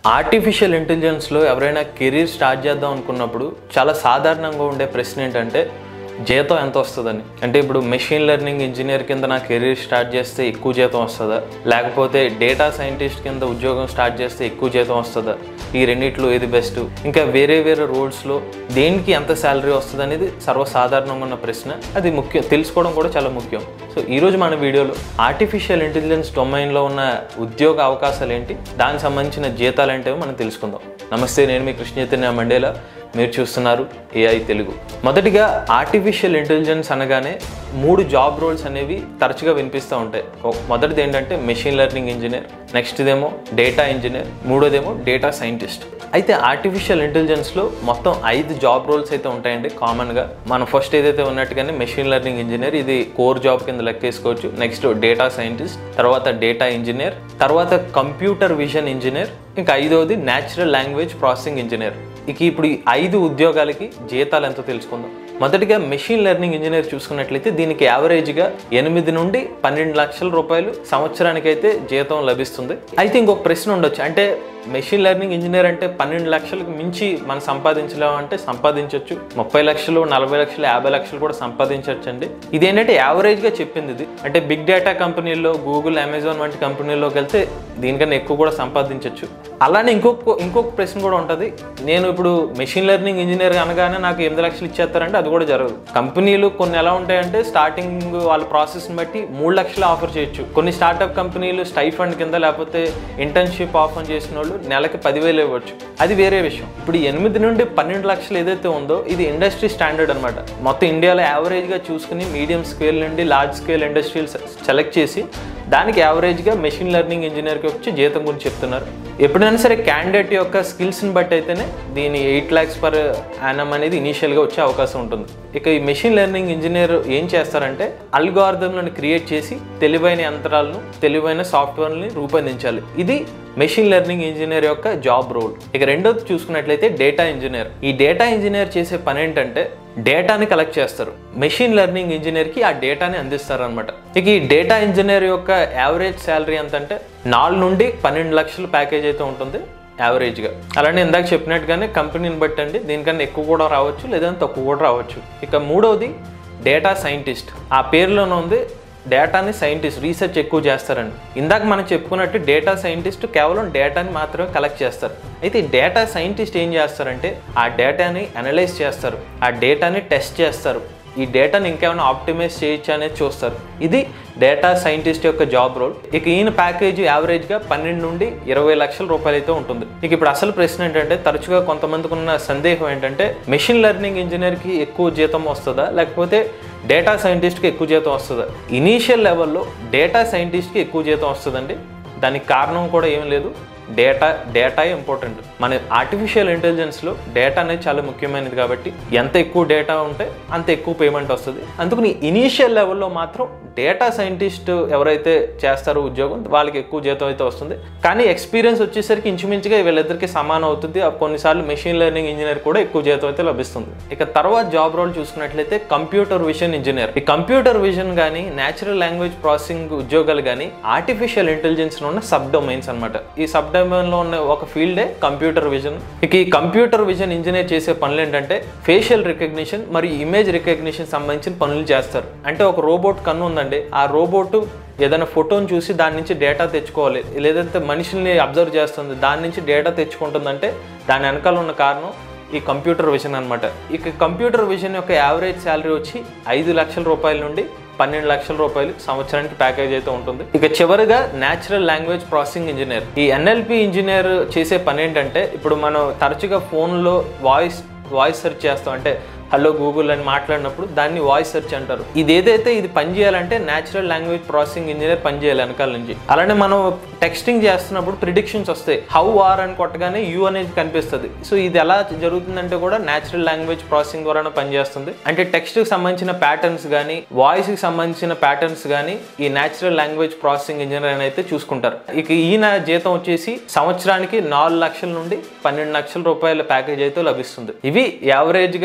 artificial ఇంటెలిజెన్స్లో ఎవరైనా career start చేద్దాం అనుకున్నప్పుడు చాలా సాధారణంగా ఉండే ప్రశ్న ఏంటంటే జీతం ఎంత వస్తుందని అంటే ఇప్పుడు మెషిన్ లెర్నింగ్ ఇంజనీర్ కింద నా కెరీర్ స్టార్ట్ చేస్తే ఎక్కువ జీతం వస్తుందా లేకపోతే డేటా సైంటిస్ట్ కింద ఉద్యోగం స్టార్ట్ చేస్తే ఎక్కువ జీతం వస్తుందా ఈ రెండిట్లో ఏది బెస్ట్ ఇంకా వేరే వేరే రోల్స్లో దేనికి ఎంత శాలరీ వస్తుంది అనేది సర్వసాధారణంగా ఉన్న ప్రశ్న అది ముఖ్యం తెలుసుకోవడం కూడా చాలా ముఖ్యం సో ఈరోజు మన వీడియోలో ఆర్టిఫిషియల్ ఇంటెలిజెన్స్ డొమైన్లో ఉన్న ఉద్యోగ అవకాశాలు ఏంటి దానికి సంబంధించిన జీతాలు ఏంటో మనం తెలుసుకుందాం నమస్తే నేను మీ కృష్ణ చైతన్య మండేలా మీరు చూస్తున్నారు ఏఐ తెలుగు మొదటిగా ఆర్టిఫిషియల్ ఇంటెలిజెన్స్ అనగానే మూడు జాబ్ రోల్స్ అనేవి తరచుగా వినిపిస్తూ ఉంటాయి ఒక- మొదటిది ఏంటంటే మెషిన్ లెర్నింగ్ ఇంజనీర్ నెక్స్ట్ ఇదేమో డేటా ఇంజనీర్ మూడోదేమో డేటా సైంటిస్ట్ అయితే ఆర్టిఫిషియల్ ఇంటెలిజెన్స్లో మొత్తం ఐదు జాబ్ రోల్స్ అయితే ఉంటాయండి కామన్గా మనం ఫస్ట్ ఏదైతే ఉన్నట్టుగానే మెషిన్ లెర్నింగ్ ఇంజనీర్ ఇది కోర్ జాబ్ కింద లెక్కేసుకోవచ్చు నెక్స్ట్ డేటా సైంటిస్ట్ తర్వాత డేటా ఇంజనీర్ తర్వాత కంప్యూటర్ విజన్ ఇంజనీర్ ఇంకా ఐదవది న్యాచురల్ లాంగ్వేజ్ ప్రాసెసింగ్ ఇంజనీర్ ఇక ఇప్పుడు ఈ ఐదు ఉద్యోగాలకి జీతాలు ఎంతో తెలుసుకుందాం మొదటిగా మెషిన్ లెర్నింగ్ ఇంజనీర్ చూసుకున్నట్లయితే దీనికి యావరేజ్గా ఎనిమిది నుండి పన్నెండు లక్షల రూపాయలు సంవత్సరానికైతే జీతం లభిస్తుంది అయితే ఇంకొక ప్రశ్న ఉండొచ్చు అంటే మెషిన్ లెర్నింగ్ ఇంజనీర్ అంటే పన్నెండు లక్షలకు మించి మనం సంపాదించలేము అంటే సంపాదించవచ్చు ముప్పై లక్షలు నలభై లక్షలు యాభై లక్షలు కూడా సంపాదించవచ్చు అండి ఇది ఏంటంటే యావరేజ్గా చెప్పింది ఇది అంటే బిగ్ డేటా కంపెనీల్లో గూగుల్ అమెజాన్ వంటి కంపెనీల్లోకి వెళ్తే దీనికన్నా ఎక్కువ కూడా సంపాదించవచ్చు అలానే ఇంకొక ఇంకొక ప్రశ్న కూడా ఉంటుంది నేను ఇప్పుడు మెషిన్ లెర్నింగ్ ఇంజనీర్ అనగానే నాకు ఎనిమిది లక్షలు ఇచ్చేస్తారంటే అది కూడా జరగదు కంపెనీలు కొన్ని ఎలా ఉంటాయంటే స్టార్టింగ్ వాళ్ళ ప్రాసెస్ని బట్టి మూడు లక్షలు ఆఫర్ చేయొచ్చు కొన్ని స్టార్టప్ కంపెనీలు స్టైఫండ్ కింద లేకపోతే ఇంటర్న్షిప్ ఆఫర్ చేసిన వాళ్ళు నెలకి పదివేలు ఇవ్వచ్చు అది వేరే విషయం ఇప్పుడు ఈ ఎనిమిది నుండి పన్నెండు లక్షలు ఏదైతే ఉందో ఇది ఇండస్ట్రీ స్టాండర్డ్ అనమాట మొత్తం ఇండియాలో యావరేజ్గా చూసుకుని మీడియం స్కేల్ నుండి లార్జ్ స్కేల్ ఇండస్ట్రీలు సెలెక్ట్ చేసి దానికి యావరేజ్గా మెషిన్ లెర్నింగ్ ఇంజనీర్కి వచ్చి జీతం గురించి చెప్తున్నారు ఎప్పుడైనా సరే క్యాండిడేట్ యొక్క స్కిల్స్ని బట్టి అయితేనే దీని ఎయిట్ ల్యాక్స్ పర్ యానం అనేది ఇనీషియల్గా వచ్చే అవకాశం ఉంటుంది ఇక ఈ మెషిన్ లెర్నింగ్ ఇంజనీర్ ఏం చేస్తారంటే అల్గార్థంలను క్రియేట్ చేసి తెలివైన యంత్రాలను తెలివైన సాఫ్ట్వేర్ని రూపొందించాలి ఇది మెషిన్ లెర్నింగ్ ఇంజనీర్ యొక్క జాబ్ రోల్ ఇక రెండోది చూసుకున్నట్లయితే డేటా ఇంజనీర్ ఈ డేటా ఇంజనీర్ చేసే పని ఏంటంటే డేటాని కలెక్ట్ చేస్తారు మెషిన్ లెర్నింగ్ ఇంజనీర్కి ఆ డేటాని అందిస్తారు అనమాట ఇక ఈ డేటా ఇంజనీర్ యొక్క యావరేజ్ శాలరీ ఎంత అంటే నాలుగు నుండి పన్నెండు లక్షల ప్యాకేజ్ అయితే ఉంటుంది యావరేజ్గా అలానే ఇందాక చెప్పినట్టుగానే కంపెనీని బట్టి అండి దీనికన్నా ఎక్కువ కూడా రావచ్చు లేదంటే తక్కువ కూడా రావచ్చు ఇక మూడవది డేటా సైంటిస్ట్ ఆ పేరులోనే ఉంది డేటాని సైంటిస్ట్ రీసెర్చ్ ఎక్కువ చేస్తారండి ఇందాక మనం చెప్పుకున్నట్టు డేటా సైంటిస్ట్ కేవలం డేటాని మాత్రమే కలెక్ట్ చేస్తారు అయితే ఈ డేటా సైంటిస్ట్ ఏం చేస్తారంటే ఆ డేటాని అనలైజ్ చేస్తారు ఆ డేటాని టెస్ట్ చేస్తారు ఈ డేటాని ఇంకేమైనా ఆప్టిమైజ్ చేయొచ్చు అనేది చూస్తారు ఇది డేటా సైంటిస్ట్ యొక్క జాబ్ రోల్ ఇక ఈయన ప్యాకేజ్ యావరేజ్గా పన్నెండు నుండి ఇరవై లక్షల రూపాయలు అయితే ఉంటుంది ఇక ఇప్పుడు అసలు ప్రశ్న ఏంటంటే తరచుగా కొంతమందికి ఉన్న సందేహం ఏంటంటే మెషిన్ లెర్నింగ్ ఇంజనీర్కి ఎక్కువ జీతం వస్తుందా లేకపోతే డేటా సైంటిస్ట్కి ఎక్కువ జీతం వస్తుందా ఇనీషియల్ లెవెల్లో డేటా సైంటిస్ట్కి ఎక్కువ జీతం వస్తుందండి దానికి కారణం కూడా ఏం లేదు డేటా డేటా ఇంపార్టెంట్ మన ఆర్టిఫిషియల్ ఇంటెలిజెన్స్లో డేటా అనేది చాలా ముఖ్యమైనది కాబట్టి ఎంత ఎక్కువ డేటా ఉంటే అంత ఎక్కువ పేమెంట్ వస్తుంది అందుకని ఇనీషియల్ లెవెల్లో మాత్రం డేటా సైంటిస్ట్ ఎవరైతే చేస్తారో ఉద్యోగం వాళ్ళకి ఎక్కువ జీతం అయితే వస్తుంది కానీ ఎక్స్పీరియన్స్ వచ్చేసరికి ఇంచుమించుగా వీళ్ళిద్దరికి సమానం అవుతుంది ఆ కొన్నిసార్లు మెషిన్ లెర్నింగ్ ఇంజనీర్ కూడా ఎక్కువ జీతం అయితే లభిస్తుంది ఇక తర్వాత జాబ్ రోల్ చూసుకున్నట్లయితే కంప్యూటర్ విజన్ ఇంజనీర్ ఈ కంప్యూటర్ విజన్ కానీ నేచురల్ లాంగ్వేజ్ ప్రాసెసింగ్ ఉద్యోగాలు కానీ ఆర్టిఫిషియల్ ఇంటెలిజెన్స్ ఉన్న సబ్ డొమైన్స్ అనమాట ఈ సబ్ డొమైన్ లో ఉన్న ఒక ఫీల్డే కంప్యూటర్ విజన్ ఇక ఈ కంప్యూటర్ విజన్ ఇంజనీర్ చేసే పనులు ఏంటంటే ఫేషియల్ రికగ్నిషన్ మరియు ఇమేజ్ రికగ్నిషన్ సంబంధించిన పనులు చేస్తారు అంటే ఒక రోబోట్ కన్ను ఉందండి ఆ రోబోట్ ఏదైనా ఫోటోని చూసి దాని నుంచి డేటా తెచ్చుకోవాలి లేదంటే మనిషిని అబ్జర్వ్ చేస్తుంది దాని నుంచి డేటా తెచ్చుకుంటుందంటే దాని వెనకాల ఉన్న కారణం ఈ కంప్యూటర్ విజన్ అనమాట ఇక కంప్యూటర్ విజన్ యొక్క యావరేజ్ శాలరీ వచ్చి ఐదు లక్షల రూపాయల నుండి పన్నెండు లక్షల రూపాయలు సంవత్సరానికి ప్యాకేజ్ అయితే ఉంటుంది ఇక చివరిగా నేచురల్ లాంగ్వేజ్ ప్రాసెసింగ్ ఇంజనీర్ ఈ ఎన్ఎల్పి ఇంజనీర్ చేసే పని ఏంటంటే ఇప్పుడు మనం తరచుగా ఫోన్లో వాయిస్ వాయిస్ సెర్చ్ చేస్తాం అంటే హలో గూగుల్ అని మాట్లాడినప్పుడు దాన్ని వాయిస్ సెర్చ్ అంటారు ఇది ఏదైతే ఇది పని చేయాలంటే నేచురల్ లాంగ్వేజ్ ప్రాసెసింగ్ ఇంజనీర్ పని చేయాలి వెనకాల నుంచి అలానే మనం టెక్స్టింగ్ చేస్తున్నప్పుడు ప్రిడిక్షన్స్ వస్తాయి హౌ ఆర్ అని కొట్టగానే యూ అనేది కనిపిస్తుంది సో ఇది ఎలా జరుగుతుందంటే కూడా నేచురల్ లాంగ్వేజ్ ప్రాసెసింగ్ ద్వారా పనిచేస్తుంది అంటే టెక్స్ట్కి సంబంధించిన ప్యాటర్న్స్ కానీ వాయిస్కి సంబంధించిన ప్యాటర్న్స్ కానీ ఈ నేచురల్ లాంగ్వేజ్ ప్రాసెసింగ్ ఇంజనీర్ అని అయితే చూసుకుంటారు ఇక ఈయన జీతం వచ్చేసి సంవత్సరానికి నాలుగు లక్షల నుండి పన్నెండు లక్షల రూపాయల ప్యాకేజ్ అయితే లభిస్తుంది ఇవి యావరేజ్గా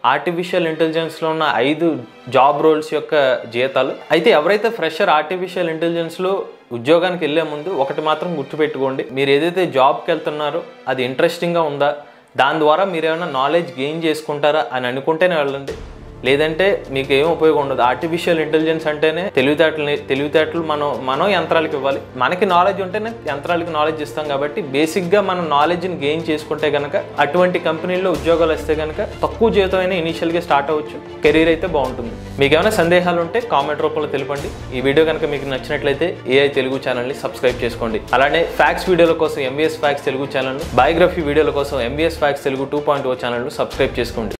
ఆర్టిఫిషియల్ ఇంటెలిజెన్స్లో ఉన్న ఐదు జాబ్ రోల్స్ యొక్క జీతాలు అయితే ఎవరైతే ఫ్రెషర్ ఆర్టిఫిషియల్ ఇంటెలిజెన్స్లో ఉద్యోగానికి వెళ్ళే ముందు ఒకటి మాత్రం గుర్తుపెట్టుకోండి మీరు ఏదైతే జాబ్కి వెళ్తున్నారో అది ఇంట్రెస్టింగ్గా ఉందా దాని ద్వారా మీరు ఏమైనా నాలెడ్జ్ గెయిన్ చేసుకుంటారా అని అనుకుంటేనే వెళ్ళండి లేదంటే మీకు ఏం ఉపయోగం ఉండదు ఆర్టిఫిషియల్ ఇంటెలిజెన్స్ అంటేనే తెలివితేటలు తెలివితేటలు మనం మనం యంత్రాలకు ఇవ్వాలి మనకి నాలెడ్జ్ ఉంటేనే యంత్రాలకి నాలెడ్జ్ ఇస్తాం కాబట్టి బేసిక్గా మనం నాలెడ్జ్ని గెయిన్ చేసుకుంటే కనుక అటువంటి కంపెనీల్లో ఉద్యోగాలు వస్తే కనుక తక్కువ జీతం అయినా ఇనీషియల్గా స్టార్ట్ అవ్వచ్చు కెరీర్ అయితే బాగుంటుంది మీకు ఏమైనా సందేహాలు ఉంటే కామెంట్ రూపంలో తెలపండి ఈ వీడియో కనుక మీకు నచ్చినట్లయితే ఏఐ తెలుగు ఛానల్ని సబ్స్క్రైబ్ చేసుకోండి అలానే ఫ్యాక్స్ వీడియోల కోసం MBS facts Telugu channel biography వీడియోల కోసం MBS facts Telugu two point o ఛానల్ను సబ్స్క్రైబ్ చేసుకోండి